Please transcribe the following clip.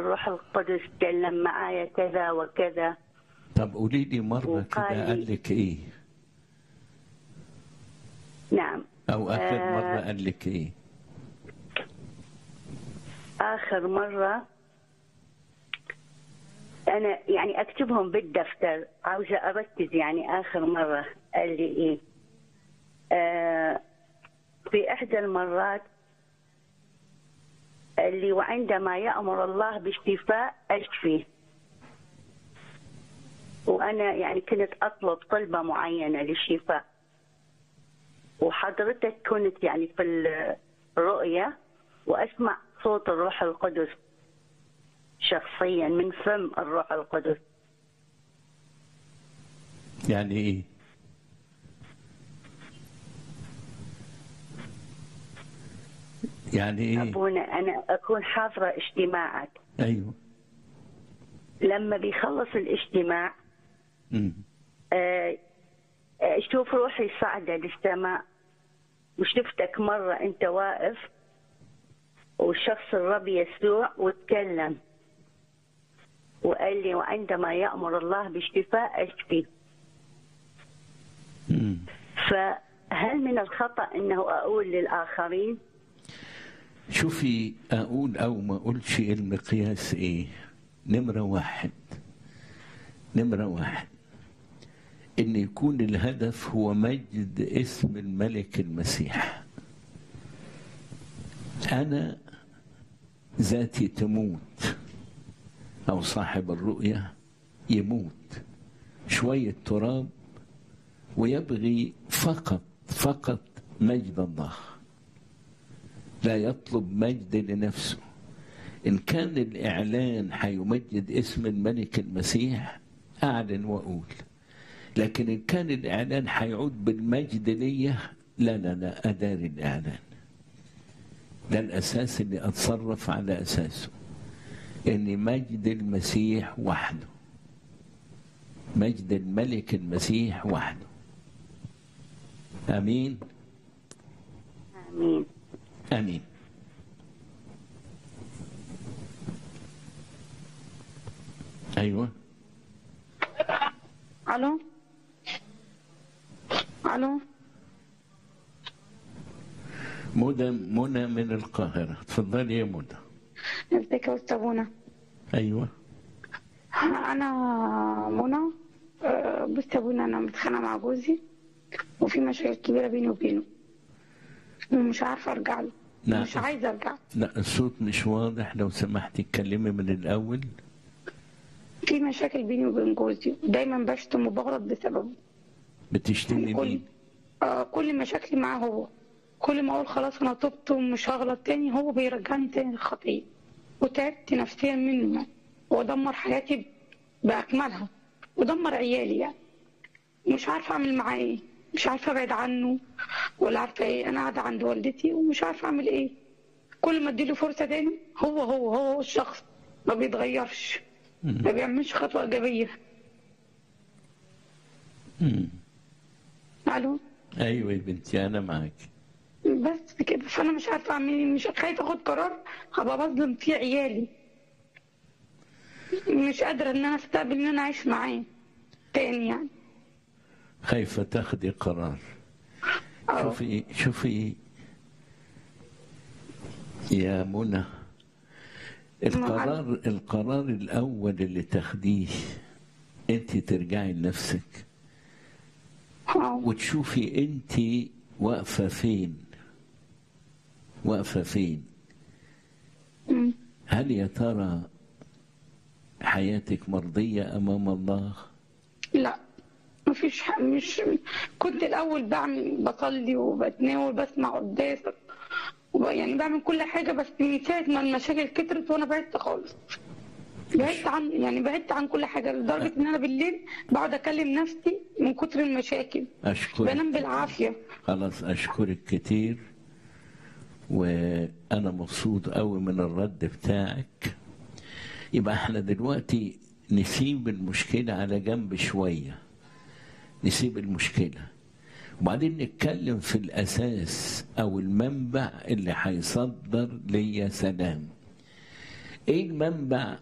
الروح القدس تكلم معايا كذا وكذا طب قولي لي مرة وقال كده لي- قال لك إيه نعم أو آخر آه. مرة قال لك إيه آخر مرة أنا يعني أكتبهم بالدفتر عاوزة أركز يعني آخر مرة قال لي إيه آه في إحدى المرات قال لي وعندما يأمر الله بالشفاء أشفي وأنا يعني كنت أطلب طلبة معينة للشفاء وحضرتك كنت يعني في الرؤية وأسمع صوت الروح القدس شخصيا من فم الروح القدس يعني إيه يعني إيه أبونا أنا أكون حاضرة اجتماعك أيوه لما بيخلص الاجتماع مم. آه، آه، شوف روحي صاعدة للسماء وشفتك مرة أنت واقف والشخص الرب يسوع وتكلم وقال لي وعندما يأمر الله بالشفاء أشفي مم. فهل من الخطأ أنه أقول للآخرين شوفي أقول أو ما أقولش المقياس إيه نمرة واحد نمرة واحد إن يكون الهدف هو مجد اسم الملك المسيح أنا ذاتي تموت أو صاحب الرؤية يموت شوية تراب ويبغي فقط فقط مجد الله لا يطلب مجد لنفسه إن كان الإعلان هيمجد اسم الملك المسيح أعلن وأقول لكن إن كان الإعلان هيعود بالمجد ليا لا لا لا أداري الإعلان ده الأساس اللي أتصرف على أساسه إن مجد المسيح وحده مجد الملك المسيح وحده آمين آمين آمين أيوه الو الو مدى منى من القاهرة تفضلي يا مدى ازيك يا استاذ منى أيوه انا منى آه، بص يا ابونا انا متخانقه مع جوزي وفي مشاكل كبيره بيني وبينه ومش عارفه ارجع له نعم. مش عايزه ارجع لا الصوت مش واضح لو سمحتي اتكلمي من الأول في مشاكل بيني وبين جوزي دايما بشتم وبغلط بسببه بتشتمي كل مين؟ آه كل مشاكلي معاه هو كل ما اقول خلاص انا تبت ومش هغلط تاني هو بيرجعني تاني للخطيه وتعبت نفسيا منه يعني ودمر حياتي باكملها ودمر عيالي يعني مش عارفه اعمل معاه ايه مش عارفه ابعد عنه ولا عارفه ايه انا قاعده عند والدتي ومش عارفه اعمل ايه كل ما اديله فرصه تاني هو هو هو الشخص ما بيتغيرش ما بيعملش خطوه ايجابيه مم. الو أيوه يا بنتي أنا معاك بس كده فانا مش عارفه اعمل ايه مش خايفه اخد قرار هبقى بظلم فيه عيالي مش قادره ان انا استقبل ان انا اعيش معاه تاني يعني خايفة تاخدي قرار اه شوفي شوفي يا منى القرار القرار الأول اللي تاخديه أنت ترجعي لنفسك اه وتشوفي أنت واقفة فين واقفة فين أمم. هل يا ترى حياتك مرضية أمام الله لا مفيش ح- مش كنت الاول بعمل بصلي وبتناول بسمع قداسك وب- يعني بعمل كل حاجه بس من ساعه ما المشاكل كترت وانا بعدت خالص بعدت عن يعني بعدت عن كل حاجه لدرجه ان انا بالليل بقعد اكلم نفسي من كتر المشاكل أشكرك بنام بالعافيه خلاص أشكرك كتير وأنا مبسوط قوي من الرد بتاعك يبقى احنا دلوقتي نسيب المشكلة على جنب شوية نسيب المشكلة وبعدين نتكلم في الأساس أو المنبع اللي هيصدر ليا سلام ايه المنبع